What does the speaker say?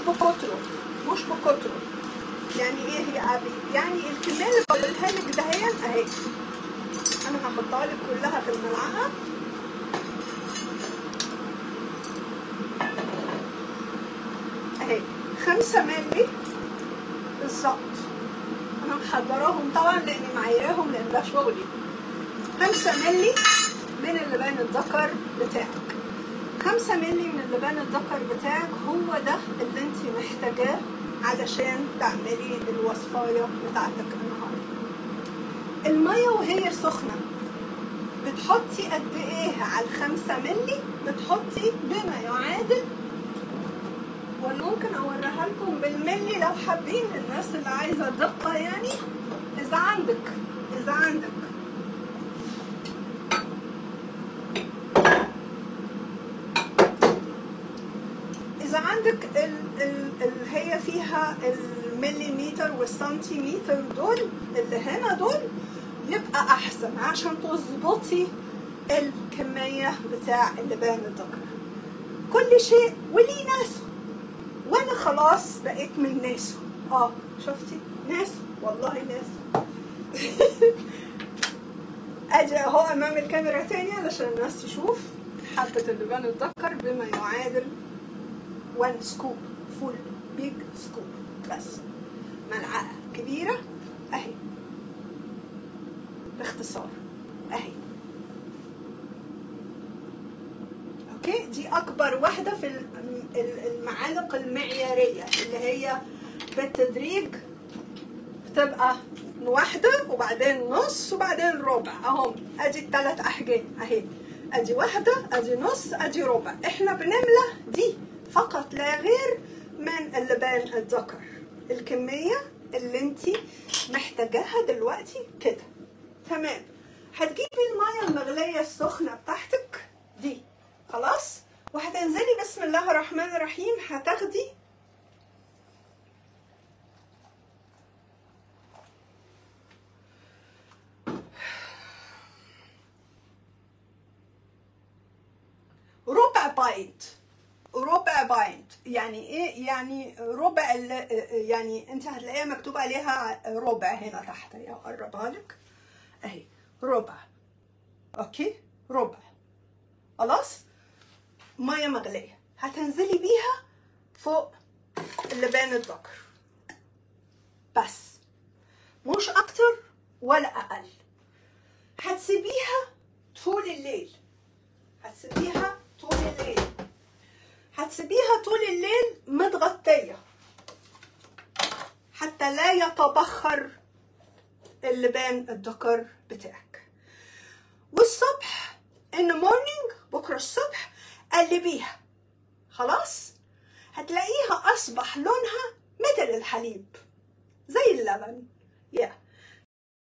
بكتره مش بكتره يعني ايه يا ابي يعني الكميه اللي بقولها لك دهيا اهي انا هحطها لك كلها في الملعقه اهي خمسة ملي بالظبط انا محضراهم طبعا لاني معايراهم لان ده شغلي خمسة ملي من اللبان الذكر بتاعك خمسة ملي من اللبان الذكر بتاعك هو ده اللي انت محتاجاه علشان تعملي الوصفاية بتاعتك النهاردة المية وهي سخنة بتحطي قد ايه على الخمسة ملي بتحطي بما يعادل ولا ممكن اوريها لكم بالملي لو حابين الناس اللي عايزة دقة يعني اذا عندك اذا عندك اذا عندك ال ال ال هي فيها المليمتر والسنتيمتر دول اللي هنا دول يبقى احسن عشان تظبطي الكمية بتاع اللبان الذكر كل شيء وليه ناسه وانا خلاص بقيت من ناسه اه شفتي ناس والله ناس اجي اهو امام الكاميرا تاني علشان الناس تشوف حبة اللبان الذكر بما يعادل 1 سكوب فول بيج سكوب بس ملعقة كبيرة اهي باختصار اهي اوكي دي اكبر واحدة في الم- ال- المعالق المعيارية اللي هي بالتدريج بتبقى واحدة وبعدين نص وبعدين ربع اهم ادي الثلاث احجام اهي ادي واحدة ادي نص ادي ربع احنا بنملى دي فقط لا غير من اللبان الذكر الكمية اللي انت محتاجاها دلوقتي كده تمام هتجيبي المية المغلية السخنة بتاعتك دي خلاص وهتنزلي بسم الله الرحمن الرحيم هتاخدي ربع بايت ربع بايت يعني ايه يعني ربع ال- يعني انت هتلاقيها مكتوب عليها ربع هنا تحت يا اقربها لك اهي ربع اوكي ربع خلاص ميه مغليه هتنزلي بيها فوق اللبان الذكر بس مش اكتر ولا اقل هتسيبيها طول الليل هتسيبيها طول الليل هتسيبيها طول الليل متغطية حتى لا يتبخر اللبان الذكر بتاعك والصبح ان مورنينج بكرة الصبح قلبيها خلاص هتلاقيها اصبح لونها مثل الحليب زي اللبن يا